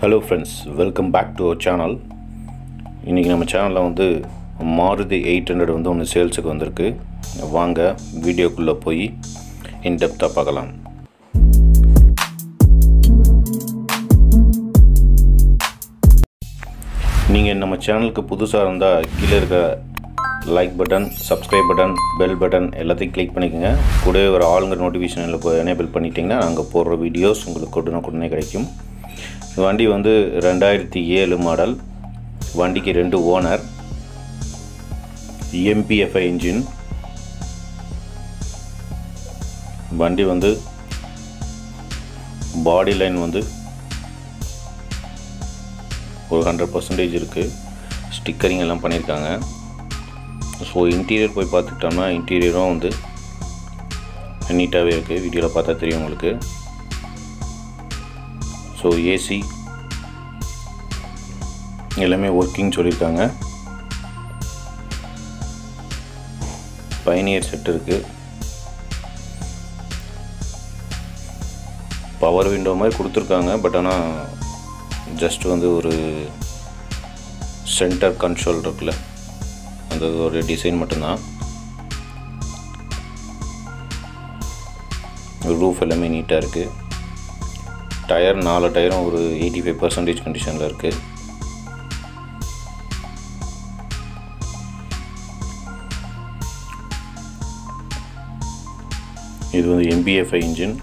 hello friends welcome back to our channel இன்றைக்கி நம்ம சேனலில் வந்து மாருதி எயிட் ஹண்ட்ரட் வந்து ஒன்று சேல்ஸுக்கு வந்திருக்கு வாங்க வீடியோக்குள்ளே போய் இன்டெப்த்தாக பார்க்கலாம் நீங்கள் நம்ம சேனலுக்கு புதுசாக இருந்தால் கீழே இருக்க like button subscribe button bell button எல்லாத்தையும் கிளிக் பண்ணிக்கோங்க கூடவே ஒரு ஆளுங்கிற நோட்டிஃபிகேஷனில் இப்போ எனேபிள் பண்ணிட்டீங்கன்னா நாங்கள் போடுற வீடியோஸ் உங்களுக்கு உடனுக்குடனே கிடைக்கும் வண்டி வந்து ரெண்டாயிரத்தி ஏழு மாடல் வண்டிக்கு ரெண்டு ஓனர் எம்பிஎஃப்ஐ இன்ஜின் வண்டி வந்து பாடி லைன் வந்து ஒரு ஹண்ட்ரட் பர்சன்டேஜ் இருக்குது ஸ்டிக்கரிங் எல்லாம் பண்ணியிருக்காங்க ஸோ இன்டீரியர் போய் பார்த்துக்கிட்டோம்னா இன்டீரியரும் வந்து நீட்டாகவே இருக்குது வீடியோவில் பார்த்தா தெரியும் உங்களுக்கு ஸோ ஏசி எல்லாமே ஒர்க்கிங் சொல்லியிருக்காங்க பயனியர் செட் இருக்குது பவர் விண்டோ மாதிரி கொடுத்துருக்காங்க பட் ஆனால் ஜஸ்ட் வந்து ஒரு சென்டர் கன்சோல் இருக்குல்ல அந்த ஒரு டிசைன் மட்டும்தான் ரூஃப் எல்லாமே நீட்டாக இருக்குது டயர் நாலு டயரும் ஒரு எயிட்டி ஃபைவ் பர்சன்டேஜ் கண்டிஷனில் இருக்குது இது வந்து எம்பிஎஃப்ஐ இன்ஜின்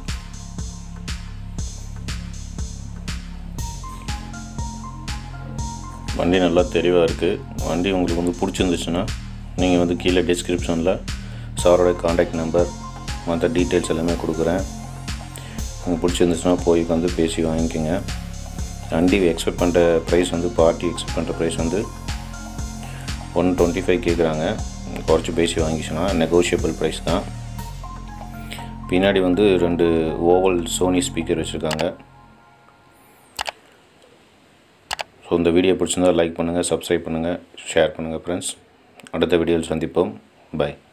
வண்டி நல்லா தெளிவாக இருக்குது வண்டி உங்களுக்கு வந்து பிடிச்சிருந்துச்சுன்னா நீங்கள் வந்து கீழே டிஸ்கிரிப்ஷனில் சாரோட காண்டாக்ட் நம்பர் மற்ற டீட்டெயில்ஸ் எல்லாமே கொடுக்குறேன் உங்களுக்கு பிடிச்சிருந்துச்சுன்னா போய் வந்து பேசி வாங்கிக்கோங்க வண்டி எக்ஸ்பெக்ட் பண்ணுற ப்ரைஸ் வந்து பார்ட்டி எக்ஸ்பெக்ட் பண்ணுற ப்ரைஸ் வந்து ஒன் டுவெண்ட்டி ஃபைவ் கேட்குறாங்க குறைச்சி பேசி வாங்கிச்சுன்னா நெகோஷியபிள் ப்ரைஸ் தான் பின்னாடி வந்து ரெண்டு ஓவல் சோனி ஸ்பீக்கர் வச்சுருக்காங்க ஸோ இந்த வீடியோ பிடிச்சிருந்தால் லைக் பண்ணுங்கள் சப்ஸ்கிரைப் பண்ணுங்கள் ஷேர் பண்ணுங்கள் ஃப்ரெண்ட்ஸ் அடுத்த வீடியோவில் சந்திப்போம் பாய்